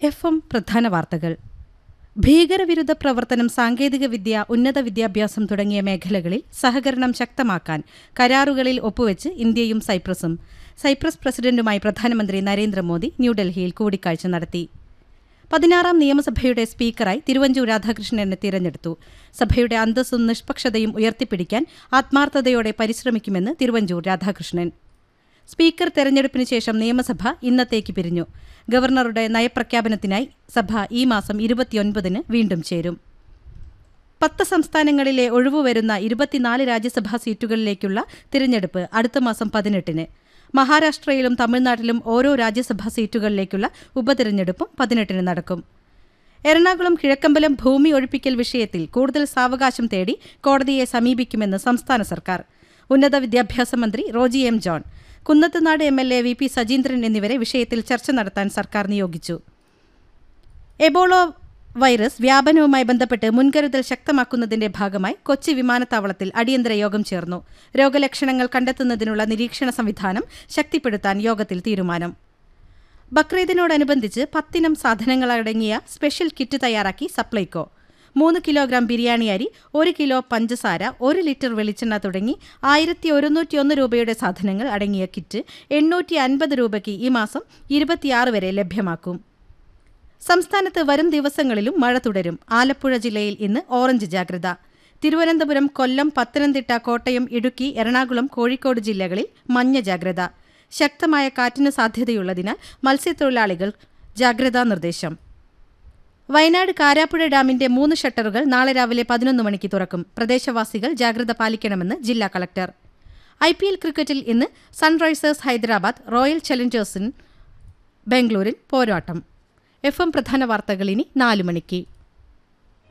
F M പ്രധാന വാർത്തകൾ ഭീകരവിരുദ്ധ പ്രവർത്തനം സാങ്കേതികവിദ്യ ഉന്നത വിദ്യാഭ്യാസം തുടങ്ങിയ മേഖലകളിൽ സഹകരണം ശക്തമാക്കാൻ കരാറുകളിൽ ഒപ്പുവെച്ച് ഇന്ത്യയും സൈപ്രസും സൈപ്രസ് പ്രസിഡന്റുമായി പ്രധാനമന്ത്രി നരേന്ദ്രമോദി ന്യൂഡൽഹിയിൽ കൂടിക്കാഴ്ച നടത്തി പതിനാറാം നിയമസഭയുടെ സ്പീക്കറായി തിരുവഞ്ചൂർ രാധാകൃഷ്ണനെ തിരഞ്ഞെടുത്തു സഭയുടെ അന്തസ്സും നിഷ്പക്ഷതയും ഉയർത്തിപ്പിടിക്കാൻ ആത്മാർത്ഥതയോടെ പരിശ്രമിക്കുമെന്ന് തിരുവഞ്ചൂർ രാധാകൃഷ്ണൻ സ്പീക്കർ തെരഞ്ഞെടുപ്പിന് ശേഷം നിയമസഭ ഇന്നത്തേക്ക് പിരിഞ്ഞു ഗവർണറുടെ നയപ്രഖ്യാപനത്തിനായി സഭ ഈ മാസം ഇരുപത്തിയൊൻപതിന് വീണ്ടും ചേരും പത്ത് സംസ്ഥാനങ്ങളിലെ ഒഴിവുവരുന്ന ഇരുപത്തിനാല് രാജ്യസഭാ സീറ്റുകളിലേക്കുള്ള തിരഞ്ഞെടുപ്പ് അടുത്ത മാസം പതിനെട്ടിന് മഹാരാഷ്ട്രയിലും തമിഴ്നാട്ടിലും ഓരോ രാജ്യസഭാ സീറ്റുകളിലേക്കുള്ള ഉപതിരഞ്ഞെടുപ്പും പതിനെട്ടിന് നടക്കും എറണാകുളം കിഴക്കമ്പലം ഭൂമി ഒഴിപ്പിക്കൽ വിഷയത്തിൽ കൂടുതൽ സാവകാശം തേടി കോടതിയെ സമീപിക്കുമെന്ന് സംസ്ഥാന സർക്കാർ ഉന്നത വിദ്യാഭ്യാസ മന്ത്രി Roji M John Kunnathunad M L A V P Sajeendran എന്നിവരെ വിഷയത്തിൽ ചർച്ച നടത്താൻ സർക്കാർ നിയോഗിച്ചു എബോളോ വൈറസ് വ്യാപനവുമായി ബന്ധപ്പെട്ട് മുൻകരുതൽ ശക്തമാക്കുന്നതിന്റെ ഭാഗമായി കൊച്ചി വിമാനത്താവളത്തിൽ അടിയന്തര യോഗം ചേർന്നു രോഗലക്ഷണങ്ങൾ കണ്ടെത്തുന്നതിനുള്ള നിരീക്ഷണ സംവിധാനം ശക്തിപ്പെടുത്താൻ യോഗത്തിൽ തീരുമാനം ബക്രീദിനോടനുബന്ധിച്ച് പത്തിനം സാധനങ്ങളടങ്ങിയ സ്പെഷ്യൽ കിറ്റ് തയ്യാറാക്കി സപ്ലൈകോ മൂന്ന് കിലോഗ്രാം ബിരിയാണി അരി ഒരു കിലോ പഞ്ചസാര ഒരു ലിറ്റർ വെളിച്ചെണ്ണ തുടങ്ങി ആയിരത്തി ഒരുന്നൂറ്റിയൊന്ന് രൂപയുടെ സാധനങ്ങൾ അടങ്ങിയ കിറ്റ് എണ്ണൂറ്റി അൻപത് രൂപയ്ക്ക് ഈ മാസം ഇരുപത്തിയാറ് വരെ ലഭ്യമാക്കും സംസ്ഥാനത്ത് വരും ദിവസങ്ങളിലും മഴ തുടരും ആലപ്പുഴ ജില്ലയിൽ ഇന്ന് ഓറഞ്ച് ജാഗ്രത തിരുവനന്തപുരം കൊല്ലം പത്തനംതിട്ട കോട്ടയം ഇടുക്കി എറണാകുളം കോഴിക്കോട് ജില്ലകളിൽ മഞ്ഞ ജാഗ്രത ശക്തമായ കാറ്റിന് സാധ്യതയുള്ളതിനാൽ മത്സ്യത്തൊഴിലാളികൾ ജാഗ്രതാ നിർദ്ദേശം വയനാട് കാരാപ്പുഴ ഡാമിന്റെ മൂന്ന് ഷട്ടറുകൾ നാളെ രാവിലെ പതിനൊന്ന് മണിക്ക് തുറക്കും പ്രദേശവാസികൾ ജാഗ്രത പാലിക്കണമെന്ന് ജില്ലാ കളക്ടർ ഐ പി എൽ ക്രിക്കറ്റിൽ ഇന്ന് സൺറൈസേഴ്സ് ഹൈദരാബാദ് റോയൽ ചലഞ്ചേഴ്സിന് ബാംഗ്ലൂരിൽ പോരാട്ടം എഫ് എം പ്രധാന വാർത്തകൾ ഇനി നാല് മണിക്ക്